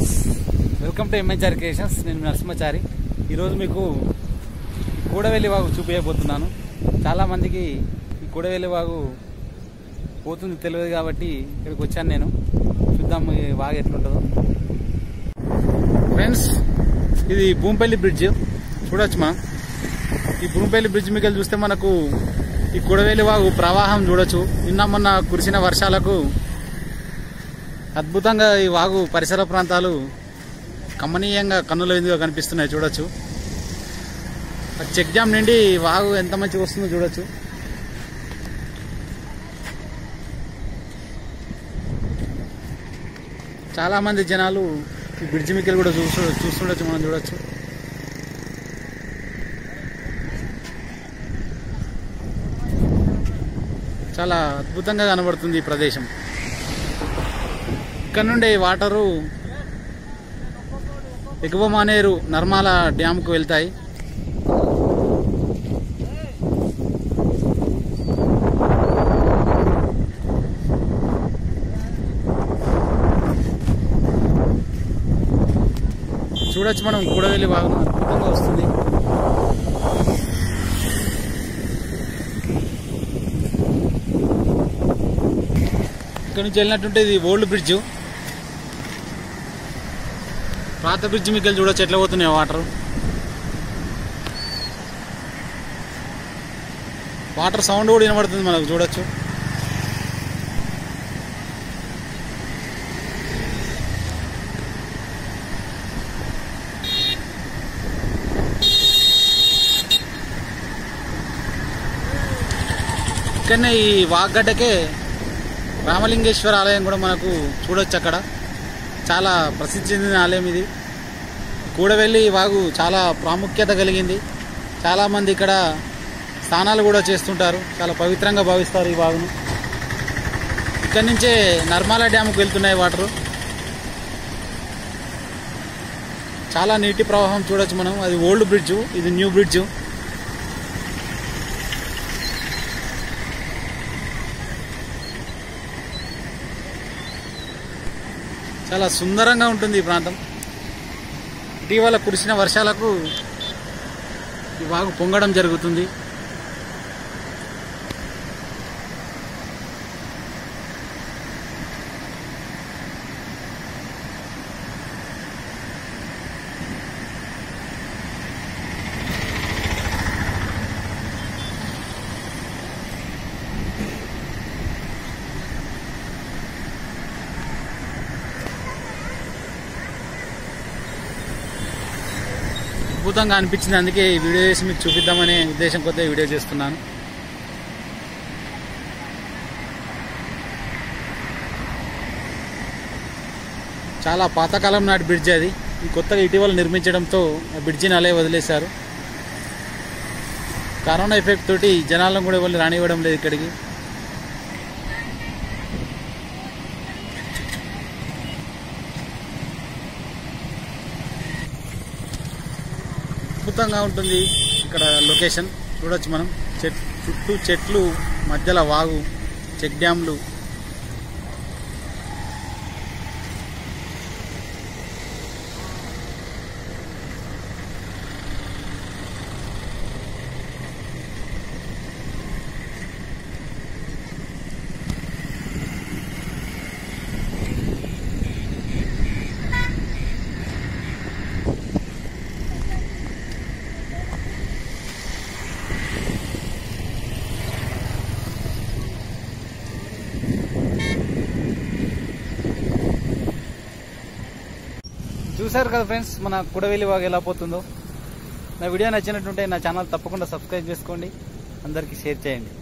viewers welcome to MHR creations నేను నరసింహచారి ఈరోజు మీకు ఈ కూడవెల్లి వాగు చూపించబోతున్నాను చాలా మందికి ఈ కూడవెల్లి వాగు పోతుంది తెలియదు కాబట్టి ఇక్కడికి వచ్చాను నేను చూద్దాం ఈ వాగు ఎట్లుంటుందో ఫ్రెండ్స్ ఇది భూంపల్లి బ్రిడ్జ్ చూడొచ్చు మనం ఈ భూంపల్లి బ్రిడ్జ్ మీకు చూస్తే మనకు ఈ కూడవేలి వాగు ప్రవాహం చూడొచ్చు నిన్న మొన్న కురిసిన వర్షాలకు అద్భుతంగా ఈ వాగు పరిసర ప్రాంతాలు కమనీయంగా కన్నుల విందుగా కనిపిస్తున్నాయి చూడొచ్చు ఆ చెక్ డ్యామ్ నుండి ఈ వాగు ఎంత మంచిగా వస్తుందో చూడొచ్చు చాలా మంది జనాలు ఈ బ్రిడ్జి మిక్కలు కూడా చూస్తూ చూస్తుండొచ్చు మనం చూడొచ్చు చాలా అద్భుతంగా కనబడుతుంది ఈ ప్రదేశం ఇక్కడ నుండి వాటరు ఎగువ మానేరు నర్మాల డ్యామ్కు వెళ్తాయి చూడొచ్చు మనం కూడవెల్లి బాగా అద్భుతంగా వస్తుంది ఇక్కడ నుంచి వెళ్ళినట్టుంటే ఇది ఓల్డ్ బ్రిడ్జ్ పాత బ్రిడ్జ్ మీకు వెళ్ళి చూడొచ్చు ఎట్లా పోతున్నాయి వాటర్ వాటర్ సౌండ్ కూడా వినబడుతుంది మనకు చూడొచ్చు ఇక్కడనే ఈ వాగ్గడ్డకే రామలింగేశ్వర ఆలయం కూడా మనకు చూడొచ్చు అక్కడ చాలా ప్రసిద్ధి చెందిన ఆలయం ఇది కూడవెల్లి వాగు చాలా ప్రాముఖ్యత కలిగింది చాలామంది ఇక్కడ స్నానాలు కూడా చేస్తుంటారు చాలా పవిత్రంగా భావిస్తారు ఈ వాగును ఇక్కడి నుంచే నర్మాల డ్యామ్కి వెళ్తున్నాయి వాటరు చాలా నీటి ప్రవాహం చూడొచ్చు మనం అది ఓల్డ్ బ్రిడ్జ్ ఇది న్యూ బ్రిడ్జ్ చాలా సుందరంగా ఉంటుంది ఈ ప్రాంతం ఇటీవల కురిసిన వర్షాలకు ఈ వాగు పొంగడం జరుగుతుంది అద్భుతంగా అనిపించింది అందుకే ఈ వీడియో చేసి మీకు చూపిద్దామనే ఉద్దేశం కొద్దిగా వీడియో చేస్తున్నాను చాలా పాతకాలం నాటి బ్రిడ్జ్ అది ఈ కొత్తగా ఇటీవల నిర్మించడంతో ఆ బ్రిడ్జిని అలే వదిలేశారు కరోనా ఎఫెక్ట్ తోటి జనాలను కూడా ఎవరిని రానివ్వడం లేదు ఇక్కడికి అద్భుతంగా ఉంటుంది ఇక్కడ లొకేషన్ చూడొచ్చు మనం చెట్ చుట్టూ చెట్లు మధ్యలో వాగు చెక్ డ్యామ్లు చూసారు కదా ఫ్రెండ్స్ మన కుడవెల్లి వాగు ఎలా పోతుందో నా వీడియో నచ్చినట్టుంటే నా ఛానల్ తప్పకుండా సబ్స్క్రైబ్ చేసుకోండి అందరికీ షేర్ చేయండి